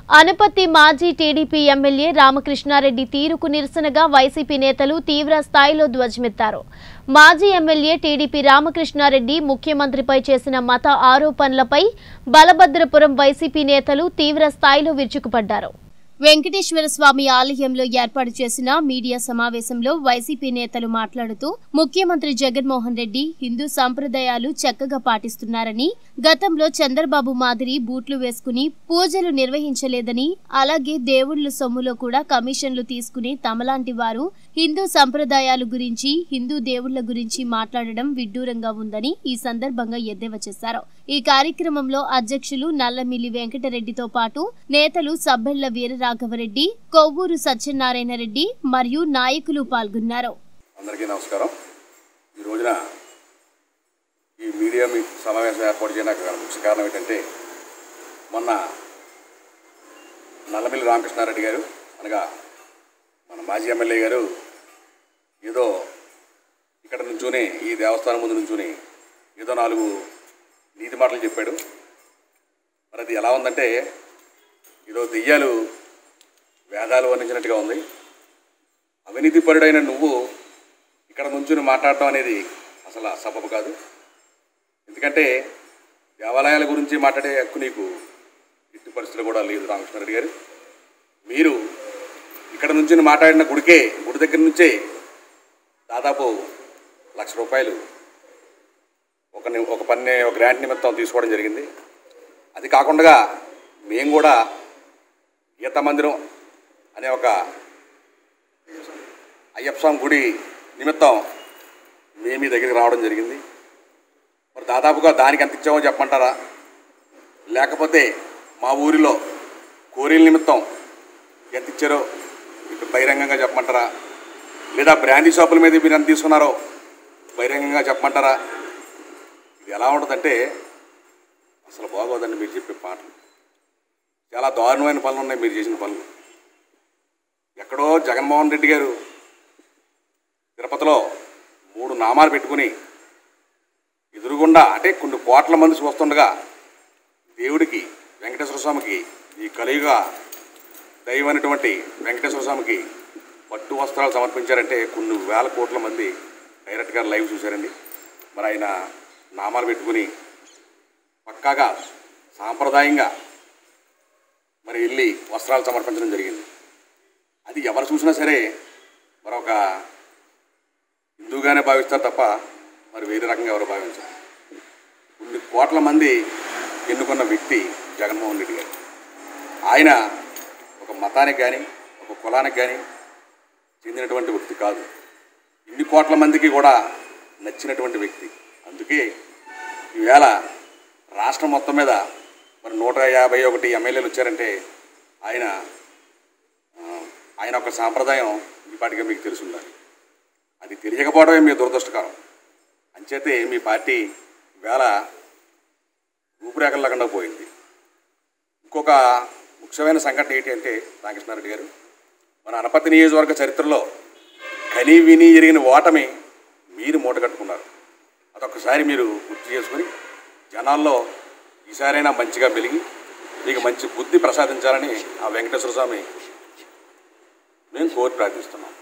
అనపత్తి మాజీ TDP MLA Ramakrishna Reddy తీరుకు నిరసనగా YCP నేతలు తీవ్ర స్థాయిలో ధ్వజమెత్తారు మాజీ ఎమ్మెల్యే టీడీపీ రామకృష్ణారెడ్డి ముఖ్యమంత్రిపై చేసిన మత ఆరోపణలపై బలభద్రపురం వైసీపీ నేతలు తీవ్ర స్థాయిలో విరుచుకుపడ్డారు వెంకటేశ్వర స్వామి ఆలయంలో ఏర్పాటు చేసిన మీడియా సమావేశంలో వైసీపీ నేతలు మాట్లాడుతూ ముఖ్యమంత్రి జగన్మోహన్ రెడ్డి హిందూ సంప్రదాయాలు చక్కగా పాటిస్తున్నారని గతంలో చంద్రబాబు మాదిరి బూట్లు వేసుకుని పూజలు నిర్వహించలేదని అలాగే దేవుళ్ల సొమ్ములో కూడా కమిషన్లు తీసుకుని తమలాంటి వారు హిందూ సంప్రదాయాల గురించి హిందూ దేవుళ్ల గురించి మాట్లాడడం విడ్డూరంగా ఉందని ఈ సందర్భంగా ఎద్దేవా చేశారు ఈ కార్యక్రమంలో అధ్యక్షులు నల్లమిల్లి వెంకటరెడ్డితో పాటు నేతలు సబ్బెళ్ల వీరరాఘవరెడ్డి కొవ్వూరు సత్యనారాయణ రెడ్డి మరియు నాయకులు పాల్గొన్నారు అందరికీ నమస్కారం ఈ రోజున ఈ మీడియా మీ సమావేశం ఏర్పాటు చేయడానికి గల ముఖ్య కారణం ఏంటంటే మొన్న నల్లమిల్లి రామకృష్ణారెడ్డి గారు అనగా మన మాజీ ఎమ్మెల్యే గారు ఏదో ఇక్కడ నుంచుని ఈ దేవస్థానం ముందు నుంచుని ఏదో నాలుగు నీతి మాటలు చెప్పాడు మరి అది ఎలా ఉందంటే ఏదో దెయ్యాలు వేదాలు వర్ణించినట్టుగా ఉంది అవినీతి పరుడైన నువ్వు ఇక్కడ నుంచుని మాట్లాడటం అనేది అసలు సబబు కాదు ఎందుకంటే దేవాలయాల గురించి మాట్లాడే హక్కు నీకు ఎట్టి పరిస్థితులు కూడా లేదు రామకృష్ణారెడ్డి గారు మీరు ఇక్కడ నుంచి మాట్లాడిన గుడికే గుడి దగ్గర నుంచే దాదాపు లక్ష రూపాయలు ఒక ని- ఒక పని ఒక గ్రాంట్ నిమిత్తం తీసుకోవడం జరిగింది అది కాకుండా మేము కూడా గీత మందిరం అనే ఒక అయ్యప్ప స్వామి గుడి నిమిత్తం మేము మీ దగ్గరికి రావడం జరిగింది మరి దాదాపుగా దానికి ఎంత ఇచ్చామో చెప్పమంటారా లేకపోతే మా ఊరిలో కోరీల నిమిత్తం ఎంత ఇచ్చారో ఇక్కడ బహిరంగంగా చెప్పమంటారా లేదా బ్రాందీ షాపుల మీద మీరు ఎంత తీసుకున్నారో బహిరంగంగా చెప్పమంటారా ఇది ఎలా ఉంటుందంటే అసలు బాగోదండి మీరు చెప్పే పాటలు చాలా దారుణమైన పనులు ఉన్నాయి మీరు చేసిన పనులు ఎక్కడో జగన్మోహన్ రెడ్డి గారు తిరుపతిలో మూడు నామాలు పెట్టుకుని ఎదురుగుండా అంటే కొన్ని కోట్ల మంది చూస్తుండగా దేవుడికి వెంకటేశ్వర స్వామికి ఈ కలియుగ దైవమైనటువంటి వెంకటేశ్వర స్వామికి పట్టు వస్త్రాలు సమర్పించారంటే కొన్ని వేల కోట్ల మంది డైరెక్ట్ గారు లైవ్ చూశారండి మరి ఆయన నామాలు పెట్టుకుని పక్కాగా సాంప్రదాయంగా మరి వెళ్ళి వస్త్రాలు సమర్పించడం జరిగింది అది ఎవరు చూసినా సరే మరొక హిందూగానే భావిస్తారు తప్ప మరి వేరే రకంగా ఎవరు భావించారు కొన్ని కోట్ల మంది ఎన్నుకున్న వ్యక్తి జగన్మోహన్ రెడ్డి గారు ఆయన ఒక మతానికి కానీ ఒక కులానికి కానీ చెందినటువంటి వ్యక్తి కాదు ఇన్ని కోట్ల మందికి కూడా నచ్చినటువంటి వ్యక్తి అందుకే ఈవేళ రాష్ట్రం మొత్తం మీద మరి నూట యాభై ఒకటి ఎమ్మెల్యేలు వచ్చారంటే ఆయన ఆ, ఆయన ఒక సాంప్రదాయం ఇప్పటికే మీకు తెలిసి ఉండాలి అది తెలియకపోవడమే మీ దురదృష్టకరం అంచేతే మీ పార్టీ వేళ రూపురేఖలు లేకుండా పోయింది ఇంకొక ముఖ్యమైన సంఘటన ఏంటి అంటే రామకృష్ణారెడ్డి గారు మన అనపతి నియోజకవర్గ చరిత్రలో కని విని ఎరిగిన ఓటమి మీరు మూటగట్టుకున్నారు అదొక్కసారి మీరు గుర్తు చేసుకుని జనాల్లో ఈసారైనా మంచిగా వెలిగి మీకు మంచి బుద్ధి ప్రసాదించాలని ఆ వెంకటేశ్వర స్వామి మేము కోరి ప్రార్థిస్తున్నాం